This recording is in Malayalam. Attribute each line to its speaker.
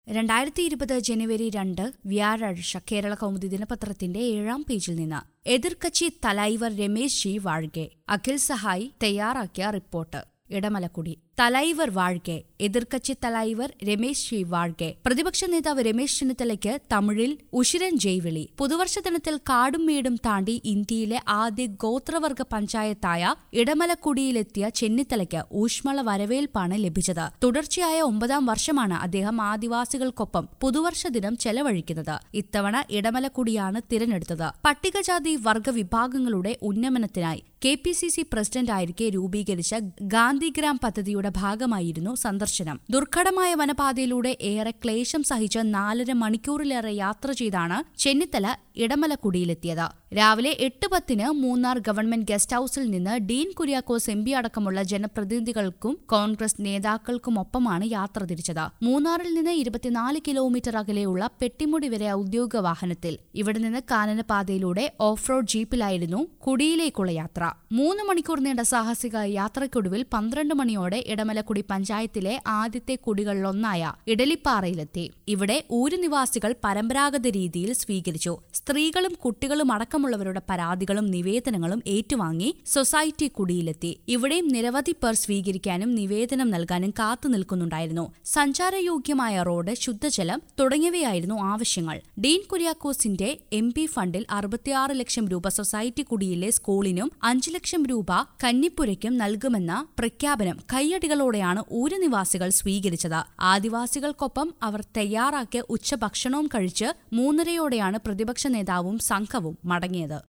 Speaker 1: രണ്ടായിരത്തി ഇരുപത് ജനുവരി രണ്ട് വ്യാഴാഴ്ച കേരള കൗമുദി ദിനപത്രത്തിന്റെ ഏഴാം പേജിൽ നിന്ന് എതിർക്കച്ചി തലൈവർ രമേശ് ജി വാഴ്കെ അഖിൽ സഹായി തയ്യാറാക്കിയ റിപ്പോർട്ട് ഇടമലക്കുടി തലൈവർ വാഴ്കെ എതിർക്കച്ചി തലൈവർ രമേശ് ജി വാഴ്കെ പ്രതിപക്ഷ നേതാവ് രമേശ് ചെന്നിത്തലയ്ക്ക് തമിഴിൽ ഉഷിരൻ ജയ്വിളി പുതുവർഷ ദിനത്തിൽ കാടും മേടും താണ്ടി ഇന്ത്യയിലെ ആദ്യ ഗോത്രവർഗ പഞ്ചായത്തായ ഇടമലക്കുടിയിലെത്തിയ ചെന്നിത്തലയ്ക്ക് ഊഷ്മള വരവേൽപ്പാണ് ലഭിച്ചത് തുടർച്ചയായ ഒമ്പതാം വർഷമാണ് അദ്ദേഹം ആദിവാസികൾക്കൊപ്പം പുതുവർഷ ദിനം ചെലവഴിക്കുന്നത് ഇത്തവണ ഇടമലക്കുടിയാണ് തിരഞ്ഞെടുത്തത് പട്ടികജാതി വർഗ വിഭാഗങ്ങളുടെ ഉന്നമനത്തിനായി കെ പി സി സി പ്രസിഡന്റായിരിക്കെ രൂപീകരിച്ച ഗാന്ധിഗ്രാം പദ്ധതിയുടെ ഭാഗമായിരുന്നു സന്ദർശനം ദുർഘടമായ വനപാതയിലൂടെ ഏറെ ക്ലേശം സഹിച്ച് നാലര മണിക്കൂറിലേറെ യാത്ര ചെയ്താണ് ചെന്നിത്തല ഇടമലക്കുടിയിലെത്തിയത് രാവിലെ എട്ട് പത്തിന് മൂന്നാർ ഗവൺമെന്റ് ഗസ്റ്റ് ഹൌസിൽ നിന്ന് ഡീൻ കുര്യാക്കോസ് എം പി അടക്കമുള്ള ജനപ്രതിനിധികൾക്കും കോൺഗ്രസ് നേതാക്കൾക്കുമൊപ്പമാണ് യാത്ര തിരിച്ചത് മൂന്നാറിൽ നിന്ന് ഇരുപത്തിനാല് കിലോമീറ്റർ അകലെയുള്ള പെട്ടിമുടി വരെ ഔദ്യോഗിക വാഹനത്തിൽ ഇവിടെ നിന്ന് കാനനപാതയിലൂടെ ഓഫ് റോഡ് ജീപ്പിലായിരുന്നു കുടിയിലേക്കുള്ള യാത്ര മൂന്ന് മണിക്കൂർ നീണ്ട സാഹസിക യാത്രയ്ക്കൊടുവിൽ പന്ത്രണ്ട് മണിയോടെ ഇടമലക്കുടി പഞ്ചായത്തിലെ ആദ്യത്തെ കുടികളിലൊന്നായ ഇഡലിപ്പാറയിലെത്തി ഇവിടെ ഊരുനിവാസികൾ പരമ്പരാഗത രീതിയിൽ സ്വീകരിച്ചു സ്ത്രീകളും കുട്ടികളും അടക്കമുള്ളവരുടെ പരാതികളും നിവേദനങ്ങളും ഏറ്റുവാങ്ങി സൊസൈറ്റി കുടിയിലെത്തി ഇവിടെയും നിരവധി പേർ സ്വീകരിക്കാനും നിവേദനം നൽകാനും കാത്തു നിൽക്കുന്നുണ്ടായിരുന്നു സഞ്ചാരയോഗ്യമായ റോഡ് ശുദ്ധജലം തുടങ്ങിയവയായിരുന്നു ആവശ്യങ്ങൾ ഡീൻ കുര്യാക്കോസിന്റെ എം പി ഫണ്ടിൽ അറുപത്തിയാറ് ലക്ഷം രൂപ സൊസൈറ്റി കുടിയിലെ സ്കൂളിനും അഞ്ചു ലക്ഷം രൂപ കന്നിപ്പുരയ്ക്കും നൽകുമെന്ന പ്രഖ്യാപനം കൈയടികളോടെയാണ് ഊരുനിവാസികൾ സ്വീകരിച്ചത് ആദിവാസികൾക്കൊപ്പം അവർ തയ്യാറാക്കിയ ഉച്ചഭക്ഷണവും കഴിച്ച് മൂന്നരയോടെയാണ് പ്രതിപക്ഷ നേതാവും സംഘവും മടങ്ങിയത്